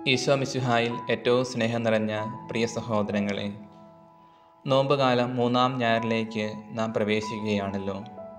ഈശോ മിശുഹായിൽ ഏറ്റവും സ്നേഹം നിറഞ്ഞ പ്രിയ സഹോദരങ്ങളെ നോമ്പുകാലം മൂന്നാം ഞായറിലേക്ക് നാം പ്രവേശിക്കുകയാണല്ലോ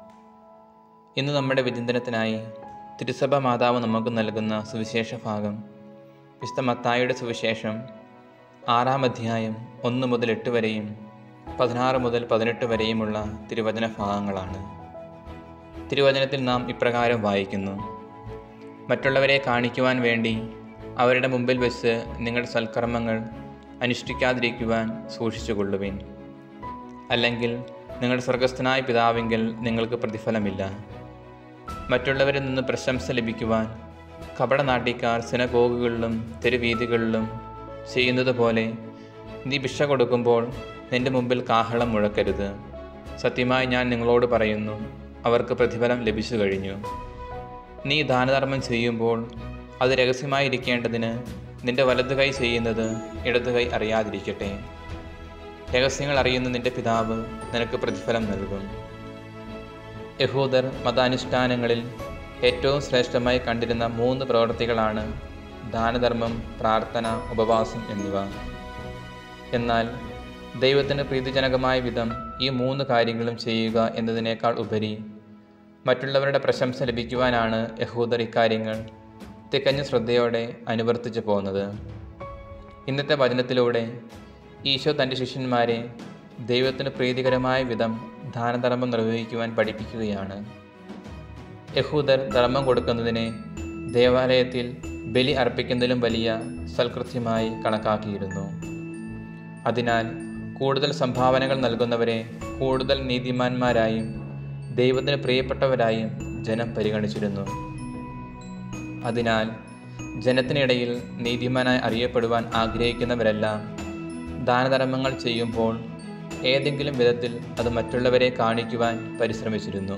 ഇന്ന് നമ്മുടെ വിചിന്തനത്തിനായി തിരുസഭ മാതാവ് നമുക്ക് നൽകുന്ന സുവിശേഷ ഭാഗം വിശുദ്ധ മത്തായിയുടെ സുവിശേഷം ആറാം അധ്യായം ഒന്ന് മുതൽ എട്ട് വരെയും പതിനാറ് മുതൽ പതിനെട്ട് വരെയുമുള്ള തിരുവചന ഭാഗങ്ങളാണ് തിരുവചനത്തിൽ നാം ഇപ്രകാരം വായിക്കുന്നു മറ്റുള്ളവരെ കാണിക്കുവാൻ വേണ്ടി അവരുടെ മുമ്പിൽ വെച്ച് നിങ്ങളുടെ സൽക്കർമ്മങ്ങൾ അനുഷ്ഠിക്കാതിരിക്കുവാൻ സൂക്ഷിച്ചുകൊള്ളുവിൻ അല്ലെങ്കിൽ നിങ്ങളുടെ സ്വർഗസ്ഥനായ പിതാവെങ്കിൽ നിങ്ങൾക്ക് പ്രതിഫലമില്ല മറ്റുള്ളവരിൽ നിന്ന് പ്രശംസ ലഭിക്കുവാൻ കപടനാട്ടിക്കാർ സിനഗോഗുകളിലും തെരുവീതികളിലും ചെയ്യുന്നത് പോലെ നീ ഭിക്ഷ കൊടുക്കുമ്പോൾ നിന്റെ മുമ്പിൽ കാഹളം മുഴക്കരുത് സത്യമായി ഞാൻ നിങ്ങളോട് പറയുന്നു അവർക്ക് പ്രതിഫലം ലഭിച്ചു കഴിഞ്ഞു നീ ദാനധർമ്മം ചെയ്യുമ്പോൾ അത് രഹസ്യമായിരിക്കേണ്ടതിന് നിന്റെ വലതു കൈ ചെയ്യുന്നത് ഇടതു കൈ അറിയാതിരിക്കട്ടെ രഹസ്യങ്ങൾ അറിയുന്ന നിന്റെ പിതാവ് നിനക്ക് പ്രതിഫലം നൽകും യഹൂദർ മതാനുഷ്ഠാനങ്ങളിൽ ഏറ്റവും ശ്രേഷ്ഠമായി കണ്ടിരുന്ന മൂന്ന് പ്രവൃത്തികളാണ് ദാനധർമ്മം പ്രാർത്ഥന ഉപവാസം എന്നിവ എന്നാൽ ദൈവത്തിന് പ്രീതിജനകമായ വിധം ഈ മൂന്ന് കാര്യങ്ങളും ചെയ്യുക എന്നതിനേക്കാൾ ഉപരി മറ്റുള്ളവരുടെ പ്രശംസ ലഭിക്കുവാനാണ് യഹൂദർ ഇക്കാര്യങ്ങൾ തികഞ്ഞ ശ്രദ്ധയോടെ അനുവർത്തിച്ചു പോകുന്നത് ഇന്നത്തെ വചനത്തിലൂടെ ഈശോ തൻ്റെ ശിഷ്യന്മാരെ ദൈവത്തിന് പ്രീതികരമായ വിധം ദാനധർമ്മം നിർവഹിക്കുവാൻ പഠിപ്പിക്കുകയാണ് യഹൂദർ ധർമ്മം കൊടുക്കുന്നതിനെ ദേവാലയത്തിൽ ബലി അർപ്പിക്കുന്നതിലും വലിയ സൽകൃത്യമായി കണക്കാക്കിയിരുന്നു അതിനാൽ കൂടുതൽ സംഭാവനകൾ നൽകുന്നവരെ കൂടുതൽ നീതിമാന്മാരായും ദൈവത്തിന് പ്രിയപ്പെട്ടവരായും ജനം പരിഗണിച്ചിരുന്നു അതിനാൽ ജനത്തിനിടയിൽ നീതിമാനായി അറിയപ്പെടുവാൻ ആഗ്രഹിക്കുന്നവരെല്ലാം ദാനധർമ്മങ്ങൾ ചെയ്യുമ്പോൾ ഏതെങ്കിലും വിധത്തിൽ അത് മറ്റുള്ളവരെ കാണിക്കുവാൻ പരിശ്രമിച്ചിരുന്നു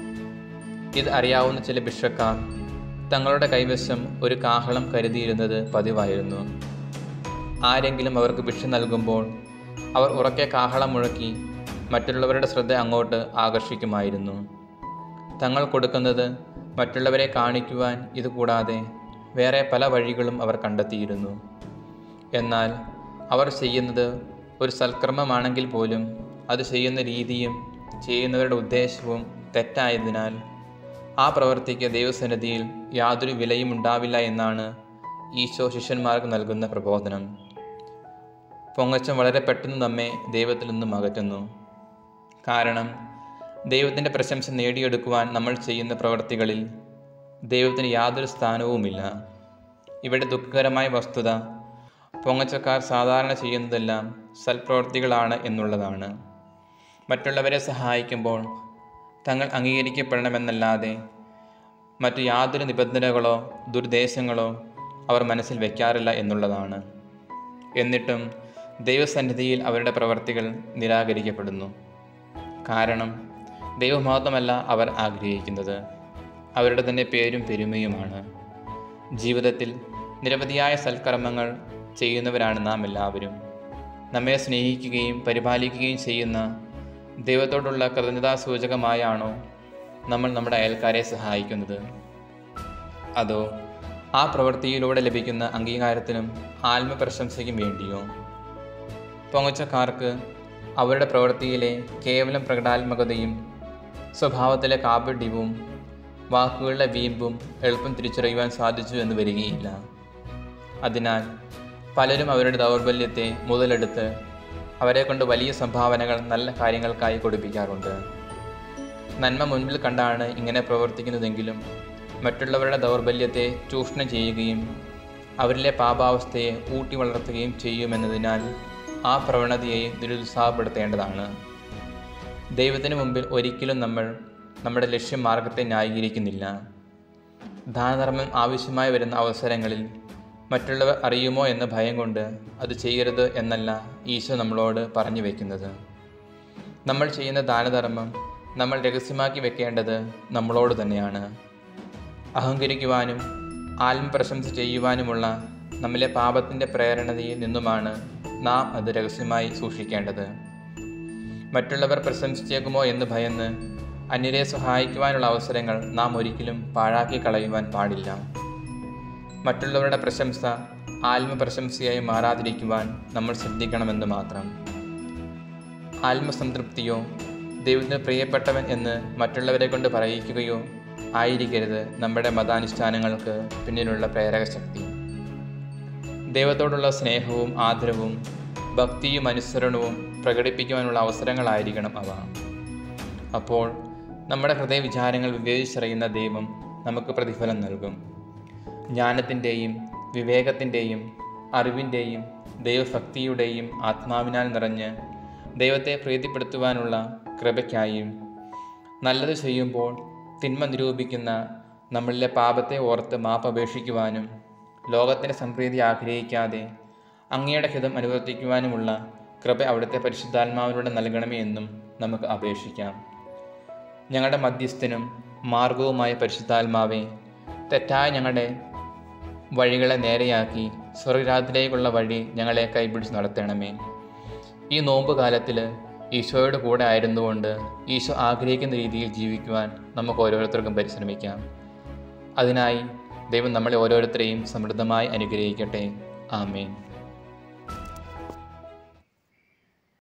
ഇത് അറിയാവുന്ന ചില ബിഷക്കാർ തങ്ങളുടെ കൈവശം ഒരു കാഹളം കരുതിയിരുന്നത് പതിവായിരുന്നു ആരെങ്കിലും അവർക്ക് ഭിക്ഷ നൽകുമ്പോൾ അവർ ഉറക്കെ കാഹളം മുഴക്കി മറ്റുള്ളവരുടെ ശ്രദ്ധ അങ്ങോട്ട് ആകർഷിക്കുമായിരുന്നു തങ്ങൾ കൊടുക്കുന്നത് മറ്റുള്ളവരെ കാണിക്കുവാൻ ഇതുകൂടാതെ വേറെ പല വഴികളും അവർ കണ്ടെത്തിയിരുന്നു എന്നാൽ അവർ ചെയ്യുന്നത് ഒരു സൽക്കർമ്മമാണെങ്കിൽ പോലും അത് ചെയ്യുന്ന രീതിയും ചെയ്യുന്നവരുടെ ഉദ്ദേശവും തെറ്റായതിനാൽ ആ പ്രവൃത്തിക്ക് ദൈവസന്നിധിയിൽ യാതൊരു വിലയും ഉണ്ടാവില്ല എന്നാണ് ഈശോ ശിഷ്യന്മാർക്ക് നൽകുന്ന പ്രബോധനം പൊങ്ങച്ചം വളരെ പെട്ടെന്ന് നമ്മെ ദൈവത്തിൽ നിന്നും അകറ്റുന്നു കാരണം ദൈവത്തിൻ്റെ പ്രശംസ നേടിയെടുക്കുവാൻ നമ്മൾ ചെയ്യുന്ന പ്രവൃത്തികളിൽ ദൈവത്തിന് യാതൊരു സ്ഥാനവുമില്ല ഇവിടെ ദുഃഖകരമായ വസ്തുത പൊങ്ങച്ചക്കാർ സാധാരണ ചെയ്യുന്നതെല്ലാം സൽപ്രവൃത്തികളാണ് എന്നുള്ളതാണ് മറ്റുള്ളവരെ സഹായിക്കുമ്പോൾ തങ്ങൾ അംഗീകരിക്കപ്പെടണമെന്നല്ലാതെ മറ്റു യാതൊരു നിബന്ധനകളോ ദുർദ്ദേശങ്ങളോ അവർ മനസ്സിൽ വയ്ക്കാറില്ല എന്നുള്ളതാണ് എന്നിട്ടും ദൈവസന്നിധിയിൽ അവരുടെ പ്രവർത്തികൾ നിരാകരിക്കപ്പെടുന്നു കാരണം ദൈവമഹത്വമല്ല അവർ ആഗ്രഹിക്കുന്നത് അവരുടെ തന്നെ പേരും പെരുമയുമാണ് ജീവിതത്തിൽ നിരവധിയായ സൽക്കർമ്മങ്ങൾ ചെയ്യുന്നവരാണ് നാം എല്ലാവരും നമ്മെ സ്നേഹിക്കുകയും പരിപാലിക്കുകയും ചെയ്യുന്ന ദൈവത്തോടുള്ള കൃതജ്ഞതാ സൂചകമായാണോ നമ്മൾ നമ്മുടെ അയൽക്കാരെ സഹായിക്കുന്നത് അതോ ആ പ്രവൃത്തിയിലൂടെ ലഭിക്കുന്ന അംഗീകാരത്തിനും ആത്മപ്രശംസയ്ക്കും വേണ്ടിയോ പൊങ്ങച്ചക്കാർക്ക് അവരുടെ പ്രവൃത്തിയിലെ കേവലം പ്രകടാത്മകതയും സ്വഭാവത്തിലെ കാപട്യവും വാക്കുകളുടെ വീമ്പും എളുപ്പം തിരിച്ചറിയുവാൻ സാധിച്ചു എന്ന് വരികയില്ല അതിനാൽ പലരും അവരുടെ ദൗർബല്യത്തെ മുതലെടുത്ത് അവരെ കൊണ്ട് വലിയ സംഭാവനകൾ നല്ല കാര്യങ്ങൾക്കായി കൊടുപ്പിക്കാറുണ്ട് നന്മ മുൻപിൽ കണ്ടാണ് ഇങ്ങനെ പ്രവർത്തിക്കുന്നതെങ്കിലും മറ്റുള്ളവരുടെ ദൗർബല്യത്തെ ചൂഷണം ചെയ്യുകയും അവരിലെ പാപാവസ്ഥയെ ഊട്ടി വളർത്തുകയും ചെയ്യുമെന്നതിനാൽ ആ പ്രവണതയെ നിരുത്സാഹപ്പെടുത്തേണ്ടതാണ് ദൈവത്തിന് മുമ്പിൽ ഒരിക്കലും നമ്മൾ നമ്മുടെ ലക്ഷ്യമാർഗത്തെ ന്യായീകരിക്കുന്നില്ല ദാനധർമ്മം ആവശ്യമായി വരുന്ന അവസരങ്ങളിൽ മറ്റുള്ളവർ അറിയുമോ എന്ന ഭയം കൊണ്ട് അത് ചെയ്യരുത് എന്നല്ല ഈശോ നമ്മളോട് പറഞ്ഞു വയ്ക്കുന്നത് നമ്മൾ ചെയ്യുന്ന ദാനധർമ്മം നമ്മൾ രഹസ്യമാക്കി വെക്കേണ്ടത് നമ്മളോട് തന്നെയാണ് അഹങ്കരിക്കുവാനും ആത്മപ്രശംസ ചെയ്യുവാനുമുള്ള നമ്മിലെ പാപത്തിൻ്റെ പ്രേരണതയിൽ നിന്നുമാണ് നാം അത് രഹസ്യമായി സൂക്ഷിക്കേണ്ടത് മറ്റുള്ളവർ പ്രശംസിച്ചേക്കുമോ എന്ന് ഭയന്ന് അന്യരെ സഹായിക്കുവാനുള്ള അവസരങ്ങൾ നാം ഒരിക്കലും പാഴാക്കി കളയുവാൻ പാടില്ല മറ്റുള്ളവരുടെ പ്രശംസ ആത്മപ്രശംസയായി മാറാതിരിക്കുവാൻ നമ്മൾ ശ്രദ്ധിക്കണമെന്ന് മാത്രം ആത്മസംതൃപ്തിയോ ദൈവത്തിന് പ്രിയപ്പെട്ടവൻ എന്ന് മറ്റുള്ളവരെ കൊണ്ട് പറയിക്കുകയോ ആയിരിക്കരുത് നമ്മുടെ മതാനുഷ്ഠാനങ്ങൾക്ക് പിന്നിലുള്ള പ്രേരക ശക്തി ദൈവത്തോടുള്ള സ്നേഹവും ആദരവും ഭക്തിയും അനുസരണവും പ്രകടിപ്പിക്കുവാനുള്ള അവസരങ്ങളായിരിക്കണം അവ അപ്പോൾ നമ്മുടെ ഹൃദയവിചാരങ്ങൾ വിവേചിച്ചറിയുന്ന ദൈവം നമുക്ക് പ്രതിഫലം നൽകും ജ്ഞാനത്തിൻ്റെയും വിവേകത്തിൻ്റെയും അറിവിൻ്റെയും ദൈവഭക്തിയുടെയും ആത്മാവിനാൽ നിറഞ്ഞ് ദൈവത്തെ പ്രീതിപ്പെടുത്തുവാനുള്ള കൃപയ്ക്കായും നല്ലത് ചെയ്യുമ്പോൾ തിന്മ നിരൂപിക്കുന്ന നമ്മളിലെ പാപത്തെ ഓർത്ത് മാപ്പ് അപേക്ഷിക്കുവാനും ലോകത്തിൻ്റെ സംപ്രീതി ആഗ്രഹിക്കാതെ അങ്ങയുടെ ഹിതം അനുവർത്തിക്കുവാനുമുള്ള കൃപ അവിടുത്തെ പരിശുദ്ധാത്മാവിലൂടെ നൽകണമേ എന്നും നമുക്ക് അപേക്ഷിക്കാം ഞങ്ങളുടെ മധ്യസ്ഥനും മാർഗവുമായ പരിശുദ്ധാത്മാവെ തെറ്റായ ഞങ്ങളുടെ വഴികളെ നേരെയാക്കി സ്വർഗരാജ്യത്തിലേക്കുള്ള വഴി ഞങ്ങളെ കൈപിടിച്ച് നടത്തണമേ ഈ നോമ്പ് കാലത്തിൽ ഈശോയുടെ കൂടെ ആയിരുന്നുകൊണ്ട് ഈശോ ആഗ്രഹിക്കുന്ന രീതിയിൽ ജീവിക്കുവാൻ നമുക്ക് ഓരോരുത്തർക്കും പരിശ്രമിക്കാം അതിനായി ദൈവം നമ്മളെ ഓരോരുത്തരെയും സമൃദ്ധമായി അനുഗ്രഹിക്കട്ടെ ആമേൻ